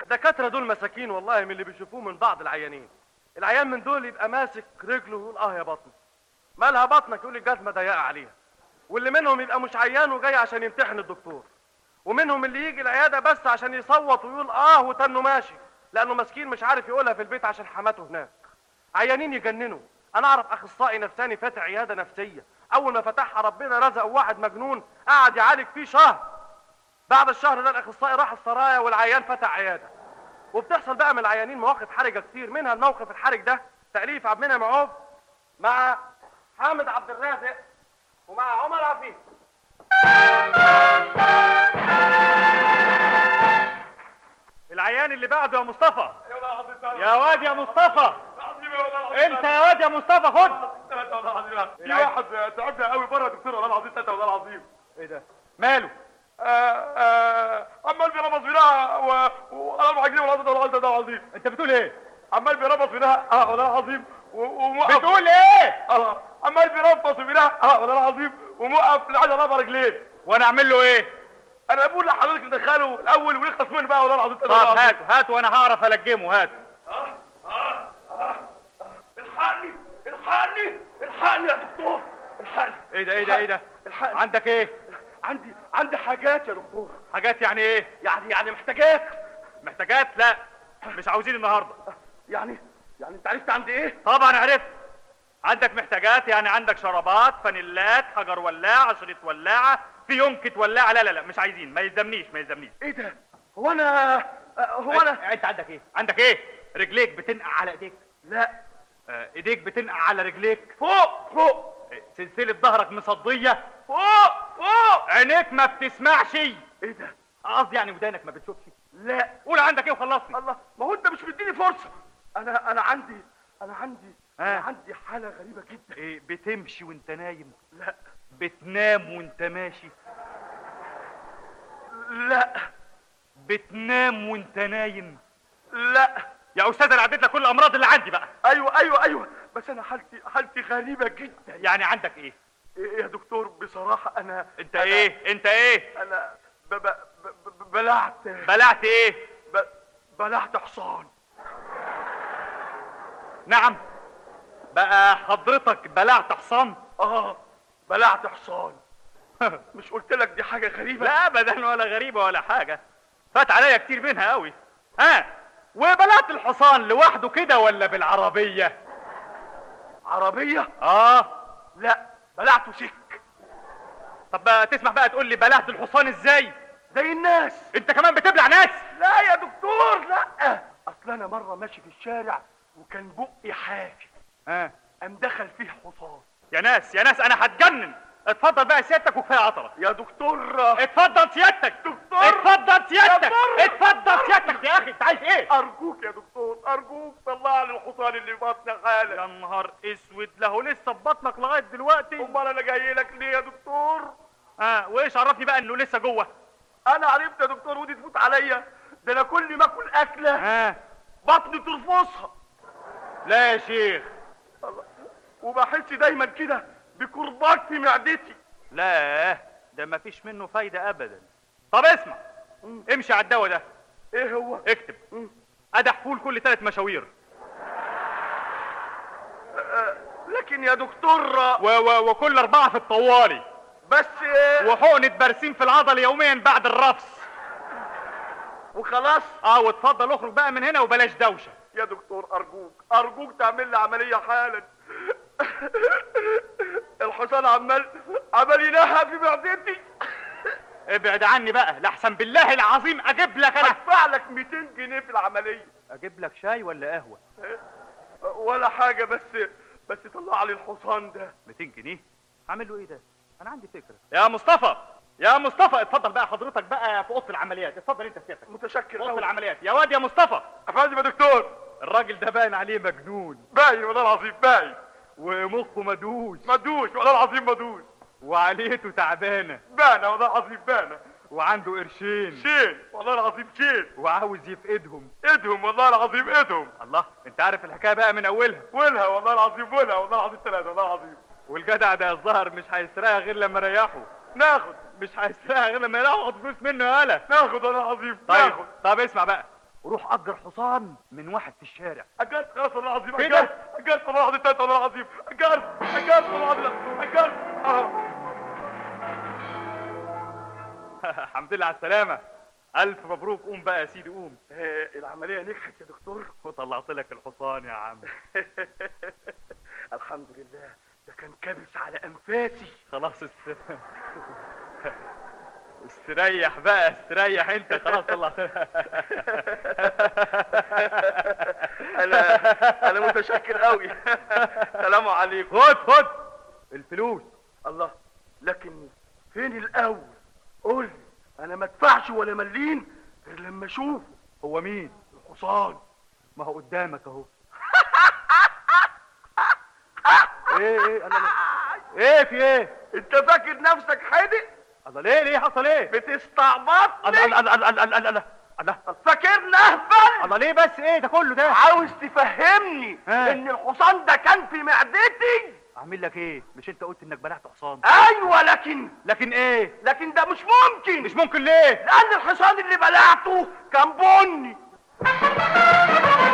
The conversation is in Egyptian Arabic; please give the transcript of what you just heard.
الدكاتره دول مساكين والله من اللي بيشوفوه من بعض العيانين العيان من دول يبقى ماسك رجله ويقول اه يا بطني مالها بطنك يقول الجزمه ضيقه عليها واللي منهم يبقى مش عيان وجاي عشان يمتحن الدكتور ومنهم اللي يجي العياده بس عشان يصوت ويقول اه وتنه ماشي لانه مسكين مش عارف يقولها في البيت عشان حماته هناك عيانين يجننوا انا اعرف اخصائي نفساني فاتح عياده نفسيه اول ما فتحها ربنا رزقه واحد مجنون قعد يعالج فيه شهر بعد الشهر ده الاخصائي راح السرايا والعيان فتح عياده وبتحصل بقى من العيانين مواقف حرجه كتير منها الموقف الحرج ده تاليف عبد المنعم عوف مع حامد عبد الرازق ومع عمر عفيف العيان اللي بعده يا مصطفى يا واد يا مصطفى انت يا واد يا مصطفى خد في واحد تعبنا قوي بره يا دكتور والله العظيم ثلاثة والله العظيم ايه ده ماله آه، آه، عمال بيرمص فينا وانا اربع جنيه والله والله العظيم والله العظيم انت بتقول ايه عمال بيرمص فينا اه والله العظيم و- وموقف بتقول ايه اه عمال بيرمص فينا اه والله العظيم وموقف لعجل اربع رجلين وانا اعمل له ايه انا بقول لحضرتك ندخله الاول ونخلص منه بقى والله العظيم طب هاته هاته وانا هعرف الجمه هاته الحقني الحقني الحقني يا دكتور الحقني ايه ده ايه ده ايه ده الحقني عندك ايه عندي عندي حاجات يا دكتور حاجات يعني ايه يعني يعني محتاجات محتاجات لا مش عاوزين النهارده يعني يعني انت عرفت عندي ايه طبعا عرفت عندك محتاجات يعني عندك شرابات فانيلات حجر ولاعه شريط ولاعه في ينكت ولاعه لا لا لا مش عايزين ما يلزمنيش ما يلزمنيش ايه ده هو انا آه، هو انا انت عندك ايه عندك ايه رجليك بتنقع على ايديك لا آه، ايديك بتنقع على رجليك فوق فوق آه، سلسله ظهرك مصديه فوق فوق عينيك ما بتسمعش ايه ده قصدي يعني ودانك ما بتشوفش لا قول عندك ايه وخلصني الله ما هو انت مش مديني فرصه انا انا عندي انا عندي انا آه. عندي حاله غريبه جدا ايه بتمشي وانت نايم لا بتنام وانت ماشي لا بتنام وانت نايم لا يا استاذ انا عديت لك كل الامراض اللي عندي بقى ايوه ايوه ايوه بس انا حالتي حالتي غريبه جدا يعني عندك ايه إيه يا دكتور بصراحه انا انت أنا ايه انت ايه انا ب ب ب ب بلعت بلعت ايه ب بلعت حصان نعم بقى حضرتك بلعت حصان اه بلعت حصان مش قلت لك دي حاجه غريبه لا ابدا ولا غريبه ولا حاجه فات عليا كتير منها قوي ها وبلعت الحصان لوحده كده ولا بالعربيه عربيه اه لا بلعته سك طب بقى تسمح بقى تقول لي بلعت الحصان ازاي زي الناس انت كمان بتبلع ناس لا يا دكتور لا اصل انا مره ماشي في الشارع وكان بقي حافي ها قام دخل فيه حصان يا ناس يا ناس انا هتجنن اتفضل بقى سيادتك وكفايه عطله يا دكتور اتفضل سيادتك دكتور. اتفضل سيادتك يا بر. اتفضل سيادتك يا اخي انت عايز ايه ارجوك يا دكتور ارجوك طلع لي الحصان اللي في بطني حالا يا نهار اسود له لسه في بطنك لغايه دلوقتي امال انا جاي لك ليه يا دكتور ها وايش عرفني بقى انه لسه جوه انا عرفت يا دكتور ودي تفوت عليا ده انا كل ما اكل اكله ها بطني ترفصها لا يا شيخ الله. وبحس دايما كده بكرباج في معدتي لا ده ما فيش منه فايده ابدا طب اسمع امشي على الدواء ده ايه هو اكتب مم. ادح فول كل ثلاث مشاوير لكن يا دكتور و و وكل اربعه في الطوالي بس آه، وحقنه برسيم في العضل يوميا بعد الرفس وخلاص اه واتفضل اخرج بقى من هنا وبلاش دوشه يا دكتور ارجوك ارجوك تعمل لي عمليه حالا الحصان عمال عمال ينهى في معدتي ابعد عني بقى لاحسن بالله العظيم اجيب لك انا هدفع لك 200 جنيه في العمليه اجيب لك شاي ولا قهوه ولا حاجه بس بس طلع لي الحصان ده 200 جنيه هعمل له ايه ده انا عندي فكره يا مصطفى يا مصطفى اتفضل بقى حضرتك بقى في اوضه العمليات اتفضل انت سيادتك متشكر اوضه قوي العمليات يا واد يا مصطفى افندم يا دكتور الراجل ده باين عليه مجنون باين والله العظيم باين ومخه مدوش مدوش والله العظيم مدوش وعليته تعبانه بانه والله العظيم بانه وعنده قرشين شين والله العظيم شين وعاوز يفقدهم ايدهم والله العظيم ايدهم الله انت عارف الحكايه بقى من اولها ولها والله العظيم ولها والله العظيم ثلاثة والله العظيم والجدع ده الظهر مش هيسرقها غير لما اريحه ناخد مش هيسرقها غير لما ياخد فلوس منه يالا ناخد والله العظيم طيب ناخد طب اسمع بقى وروح اجر حصان من واحد في الشارع اجرت خلاص والله العظيم كده؟ اجرت اجرت والله العظيم تلاتة والله العظيم اجرت اجرت والله العظيم اجرت اه الحمد لله على السلامة ألف مبروك قوم بقى يا سيدي قوم إيه، العملية نجحت يا دكتور وطلعت لك الحصان يا عم الحمد لله ده كان كابس على انفاسي خلاص است... استريح بقى استريح انت خلاص طلعت انا انا متشكر قوي سلام عليكم خد خد الفلوس الله لكن فين الاول قول لي انا ما ادفعش ولا مليم غير لما اشوفه هو مين الحصان ما هو قدامك اهو ايه ايه انا ايه في ايه انت فاكر نفسك حدق الله ليه ليه حصل ايه بتستعبطني الله الله الله الله الله الله الله فاكرني اهبل الله ليه بس ايه ده كله ده عاوز تفهمني ها. ان الحصان ده كان في معدتي اعمل لك ايه مش انت قلت انك بلعت حصان ايوه لكن لكن ايه لكن ده مش ممكن مش ممكن ليه لان الحصان اللي بلعته كان بني